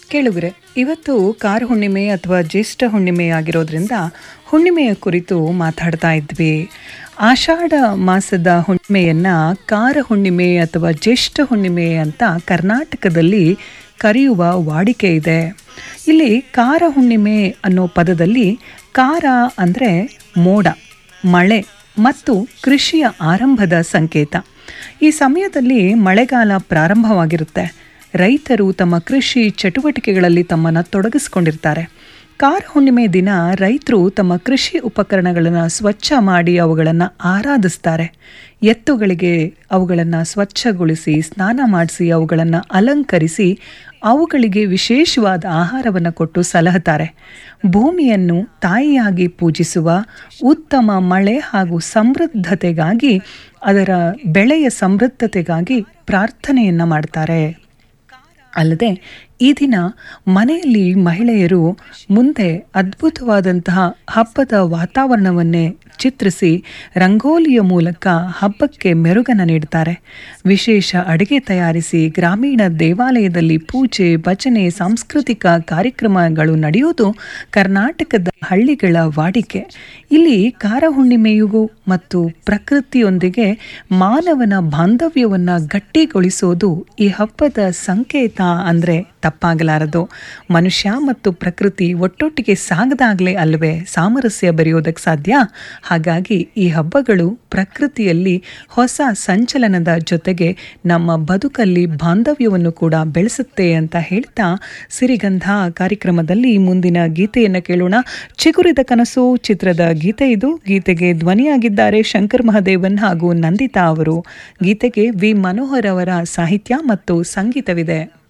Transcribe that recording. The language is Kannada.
ಕೇಳುಗರೆ ಇವತ್ತು ಕಾರ ಹುಣ್ಣಿಮೆ ಅಥವಾ ಜ್ಯೇಷ್ಠ ಹುಣ್ಣಿಮೆ ಆಗಿರೋದ್ರಿಂದ ಹುಣ್ಣಿಮೆಯ ಕುರಿತು ಮಾತಾಡ್ತಾ ಇದ್ವಿ ಆಷಾಢ ಮಾಸದ ಹುಣ್ಣಿಮೆಯನ್ನ ಕಾರ ಹುಣ್ಣಿಮೆ ಅಥವಾ ಜ್ಯೇಷ್ಠ ಹುಣ್ಣಿಮೆ ಅಂತ ಕರ್ನಾಟಕದಲ್ಲಿ ಕರೆಯುವ ವಾಡಿಕೆ ಇದೆ ಇಲ್ಲಿ ಕಾರ ಹುಣ್ಣಿಮೆ ಅನ್ನೋ ಪದದಲ್ಲಿ ಕಾರ ಅಂದರೆ ಮೋಡ ಮಳೆ ಮತ್ತು ಕೃಷಿಯ ಆರಂಭದ ಸಂಕೇತ ಈ ಸಮಯದಲ್ಲಿ ಮಳೆಗಾಲ ಪ್ರಾರಂಭವಾಗಿರುತ್ತೆ ರೈತರು ತಮ್ಮ ಕೃಷಿ ಚಟುವಟಿಕೆಗಳಲ್ಲಿ ತಮ್ಮನ್ನು ತೊಡಗಿಸ್ಕೊಂಡಿರ್ತಾರೆ ಕಾರ ಹುಣ್ಣಿಮೆ ದಿನ ರೈತರು ತಮ್ಮ ಕೃಷಿ ಉಪಕರಣಗಳನ್ನು ಸ್ವಚ್ಛ ಮಾಡಿ ಅವುಗಳನ್ನು ಆರಾಧಿಸ್ತಾರೆ ಎತ್ತುಗಳಿಗೆ ಅವುಗಳನ್ನು ಸ್ವಚ್ಛಗೊಳಿಸಿ ಸ್ನಾನ ಮಾಡಿಸಿ ಅವುಗಳನ್ನು ಅಲಂಕರಿಸಿ ಅವುಗಳಿಗೆ ವಿಶೇಷವಾದ ಆಹಾರವನ್ನು ಕೊಟ್ಟು ಸಲಹುತ್ತಾರೆ ಭೂಮಿಯನ್ನು ತಾಯಿಯಾಗಿ ಪೂಜಿಸುವ ಉತ್ತಮ ಮಳೆ ಹಾಗೂ ಸಮೃದ್ಧತೆಗಾಗಿ ಅದರ ಬೆಳೆಯ ಸಮೃದ್ಧತೆಗಾಗಿ ಪ್ರಾರ್ಥನೆಯನ್ನು ಮಾಡ್ತಾರೆ ಅಲ್ಲದೆ ಈ ದಿನ ಮನೆಯಲ್ಲಿ ಮಹಿಳೆಯರು ಮುಂದೆ ಅದ್ಭುತವಾದಂತಹ ಹಬ್ಬದ ವಾತಾವರಣವನ್ನೇ ಚಿತ್ರಿಸಿ ರಂಗೋಲಿಯ ಮೂಲಕ ಹಬ್ಬಕ್ಕೆ ಮೆರುಗನ್ನು ನೀಡ್ತಾರೆ ವಿಶೇಷ ಅಡುಗೆ ತಯಾರಿಸಿ ಗ್ರಾಮೀಣ ದೇವಾಲಯದಲ್ಲಿ ಪೂಜೆ ಭಜನೆ ಸಾಂಸ್ಕೃತಿಕ ಕಾರ್ಯಕ್ರಮಗಳು ನಡೆಯುವುದು ಕರ್ನಾಟಕದ ಹಳ್ಳಿಗಳ ವಾಡಿಕೆ ಇಲ್ಲಿ ಕಾರ ಹುಣ್ಣಿಮೆಯೂ ಮತ್ತು ಪ್ರಕೃತಿಯೊಂದಿಗೆ ಮಾನವನ ಬಾಂಧವ್ಯವನ್ನು ಗಟ್ಟಿಗೊಳಿಸೋದು ಈ ಹಬ್ಬದ ಸಂಕೇತ ಅಂದರೆ ತಪ್ಪಾಗಲಾರದು ಮನುಷ್ಯ ಮತ್ತು ಪ್ರಕೃತಿ ಒಟ್ಟೊಟ್ಟಿಗೆ ಸಾಗದಾಗಲೇ ಅಲ್ವೇ ಸಾಮರಸ್ಯ ಬರೆಯೋದಕ್ಕೆ ಸಾಧ್ಯ ಹಾಗಾಗಿ ಈ ಹಬ್ಬಗಳು ಪ್ರಕೃತಿಯಲ್ಲಿ ಹೊಸ ಸಂಚಲನದ ಜೊತೆಗೆ ನಮ್ಮ ಬದುಕಲ್ಲಿ ಬಾಂಧವ್ಯವನ್ನು ಕೂಡ ಬೆಳೆಸುತ್ತೆ ಅಂತ ಹೇಳ್ತಾ ಸಿರಿಗಂಧ ಕಾರ್ಯಕ್ರಮದಲ್ಲಿ ಮುಂದಿನ ಗೀತೆಯನ್ನು ಕೇಳೋಣ ಚಿಗುರಿದ ಕನಸು ಚಿತ್ರದ ಗೀತೆ ಇದು ಗೀತೆಗೆ ಧ್ವನಿಯಾಗಿದ್ದಾರೆ ಶಂಕರ್ ಮಹದೇವನ್ ಹಾಗೂ ನಂದಿತಾ ಅವರು ಗೀತೆಗೆ ವಿ ಮನೋಹರ್ ಅವರ ಸಾಹಿತ್ಯ ಮತ್ತು ಸಂಗೀತವಿದೆ